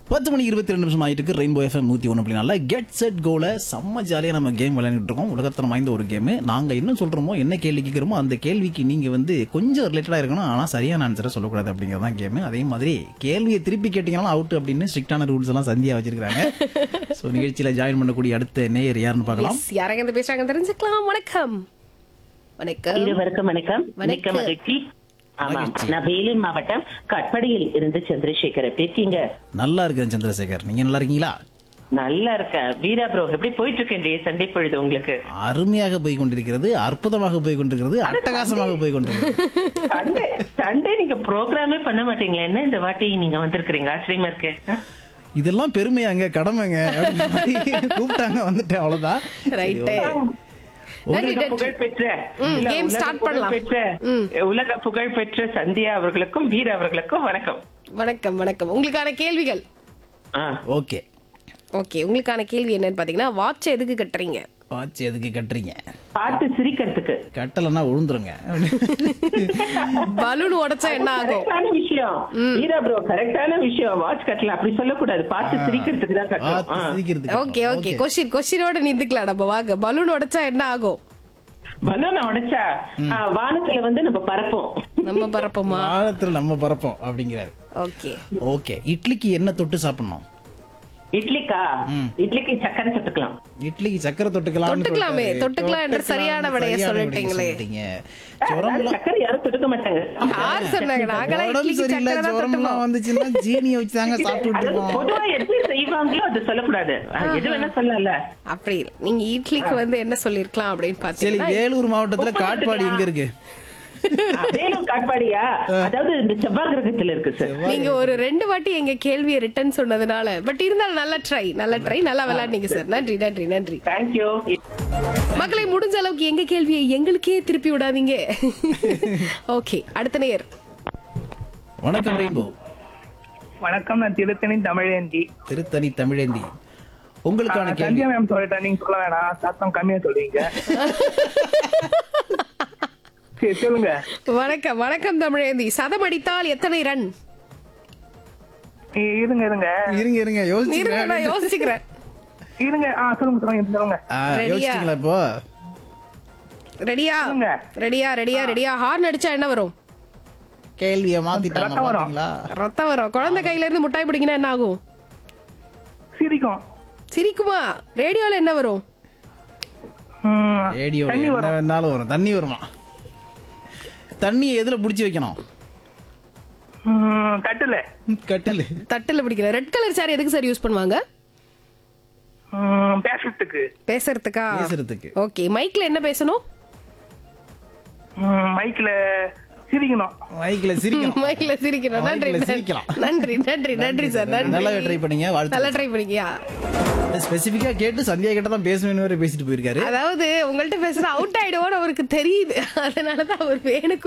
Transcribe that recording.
பத்து மணி இருபத்தி ரெண்டு நிமிஷம் ஆயிட்டு இருக்கு ரெயின்போ எஃப்எம் நூத்தி ஒன்று அப்படினால கெட் செட் கோல செம்ம ஜாலியா நம்ம கேம் விளையாண்டுட்டு இருக்கோம் உலகத்தரம் வாய்ந்த ஒரு கேம் நாங்க என்ன சொல்றோமோ என்ன கேள்வி கேட்கிறோமோ அந்த கேள்விக்கு நீங்க வந்து கொஞ்சம் ரிலேட்டடா இருக்கணும் ஆனா சரியான ஆன்சரை சொல்லக்கூடாது அப்படிங்கறதான் கேம் அதே மாதிரி கேள்வியை திருப்பி கேட்டீங்கன்னா அவுட் அப்படின்னு ஸ்ட்ரிக்டான ரூல்ஸ் எல்லாம் சந்தியா வச்சிருக்காங்க சோ நிகழ்ச்சியில ஜாயின் பண்ணக்கூடிய அடுத்த நேயர் யாருன்னு பார்க்கலாம் Yes, யாரங்க இருந்து பேசுறாங்க தெரிஞ்சுக்கலாம் வணக்கம் வணக்கம் இருவருக்கும் வணக்கம் மிக்க வணக்கம். மகிழ்ச்சி ஆமா மகிழ்ச்சி. நான் வேலூர் மாவட்டம் கட்படியில் இருந்து சந்திரசேகர் எப்படி இருக்கீங்க நல்லா இருக்கேன் சந்திரசேகர் நீங்க நல்லா இருக்கீங்களா நல்லா இருக்கேன் வீரா ப்ரோ எப்படி போயிட்டு இருக்கேன் சண்டை பொழுது உங்களுக்கு அருமையாக போய் கொண்டிருக்கிறது அற்புதமாக போய் கொண்டிருக்கிறது அட்டகாசமாக போய் கொண்டிருக்கிறது சண்டே சண்டே நீங்க ப்ரோக்ராமே பண்ண மாட்டீங்களா என்ன இந்த வாட்டி நீங்க வந்திருக்கிறீங்க ஆச்சரியமா இருக்கு ஆ? இதெல்லாம் பெருமையாங்க கடமைங்க அப்படின்ற மாதிரி கூப்பிட்டாங்க வந்துட்டேன் அவ்வளவுதான் Right. சரி, okay. நன்றி, உலக நன்றி. புகழ் பெற்ற ம், இல்ல, game உலக start புகழ் பண்ணலாம். பெற்ற ம். உலக புகழ் பெற்ற சந்தியா அவர்களுக்கும் வீர அவர்களுக்கும் வணக்கம் வணக்கம் வணக்கம் உங்களுக்கான கேள்விகள் ஆ ஓகே ஓகே உங்களுக்கான கேள்வி என்னன்னு பாத்தீங்கன்னா வாட்ச் எதுக்கு கட்டுறீங்க வாட்ச் எதுக்கு கட்டுறீங்க பார்த்து சிரிக்கிறதுக்கு கட்டலைன்னா விழுந்துருங்க பலூன் உடைச்சா என்ன ஆகும் கரெக்டான விஷயம் வீரா ப்ரோ கரெக்டான விஷயம் வாட்ச் கட்டலாம் அப்படி சொல்லக்கூடாது பார்த்து சிரிக்கிறதுக்கு தான் பார்த்து கட்டணும் சிரிக்கிறதுக்கு ஓகே ஓகே கொஸ்டின் கொஸ்டினோட நிந்துக்கலாம் நம்ம வாங்க பலூன் உடைச்சா என்ன ஆகும் பலூனை உடைச்சா ஆ, வானத்துல வந்து நம்ம பறப்போம் நம்ம பரப்போமா வானத்துல நம்ம பறப்போம் அப்படிங்கிறாரு ஓகே ஓகே இட்லிக்கு என்ன தொட்டு சாப்பிடணும் இட்லிக்கா இட்லிக்கு சக்கரை தொட்டுக்கலாம் இட்லிக்கு சக்கரை தொட்டுக்கலாம் தொட்டுக்கலாமே, தொட்டுக்கலாம் என்ற சரியான விடையை சொல்லிட்டீங்களே. அதனால சக்கரை யாரும் தொட்டுக்க மாட்டாங்க யார் சொன்னாங்க நாங்களா உடம்பு இட்லிக்கு சரியில்லை சக்கரை தான் ஜுரம்லாம் தொட்டுப்போம் வந்துச்சுன்னா ஜீனியை வச்சு தாங்க சாப்பிட்டு அதாவது இருக்கோம் பொதுவா எப்படி செய்வாங்களோ அது சொல்லக்கூடாது ஆ, எது வேணா சொல்லல அப்படி இல்ல நீங்க இட்லிக்கு வந்து என்ன சொல்லிருக்கலாம் அப்படின்னு சரி பாத்தீங்கன்னா வேலூர் மாவட்டத்துல காட்பாடி எங்க இருக்கு வேலூர் காட்பாடியா அதாவது இந்த செவ்வாய் கிரகத்துல இருக்கு சார் நீங்க ஒரு ரெண்டு வாட்டி எங்க கேள்வியை ரிட்டர்ன் சொன்னதுனால பட் இருந்தாலும் நல்ல ட்ரை நல்ல ட்ரை நல்லா விளையாடுனீங்க சார் நன்றி நன்றி நன்றி தேங்க்யூ மக்களை முடிஞ்ச அளவுக்கு எங்க கேள்வியை எங்களுக்கே திருப்பி விடாதீங்க ஓகே அடுத்த நேர் வணக்கம் ரெயின்போ வணக்கம் நான் திருத்தணி தமிழேந்தி திருத்தணி தமிழேந்தி உங்களுக்கான கேள்வி சந்தியா மேம் சொல்லிட்டேன் நீங்க சொல்ல வேணாம் சத்தம் கம்மியா சொல்றீங்க சரி சொல்லுங்க வணக்கம் வணக்கம் தமிழேந்தி சதம் அடித்தால் எத்தனை ரன் இ- இருங்க இருங்க இருங்க இருங்க இருங்க யோசிச்சுங்க நான் யோசிக்கிறேன் இருங்க ஆ சொல்லுங்க சொல்லுங்க சொல்லுங்க ஆ, ரெடியா? யோசிச்சிங்களா இப்போ ரெடியா சொல்லுங்க. ரெடியா ரெடியா ரெடியா ஹார்ன் அடிச்சா என்ன வரும் கேள்விய மாத்திட்டாங்க ரத்தம் வரும். பாத்தீங்களா ரத்தம் வரும் குழந்தை கையில இருந்து முட்டாய் பிடிக்கினா என்ன ஆகும் சிரிக்கும் சிரிக்குமா ரேடியோல என்ன வரும் ம், ரேடியோ தண்ணி என்ன வரும் வேணாலும் வரும் தண்ணி வருமா தண்ணியை எதுல புடிச்சு வைக்கணும் ம், தட்டுல கட்டில் தட்டுல பிடிக்கிற ரெட் கலர் சாரி எதுக்கு சார் யூஸ் பண்ணுவாங்க ம், பேசுறதுக்கு பேசுறதுக்கா பேசுறதுக்கு ஓகே மைக்ல என்ன பேசணும் ம், மைக்ல சிரிக்கணும் மைக்ல சிரிக்கணும் மைக்ல சிரிக்கணும் நன்றி மைக்ல சிரிக்கலாம். நன்றி நன்றி நன்றி சார் நன்றி நல்லா ட்ரை பண்ணீங்க நல்லா வாழ்த்து ட்ரை பண்ணிக்கியா ஸ்பெசிபிக்கா கேட்டு சந்தியா கிட்ட தான் பேசணும்னு வேற பேசிட்டு போயிருக்காரு அதாவது உங்கள்ட்ட பேசுற அவுட் ஆயிடுவோன்னு அவருக்கு தெரியுது அதனாலதான் அவர் வேணுக்கு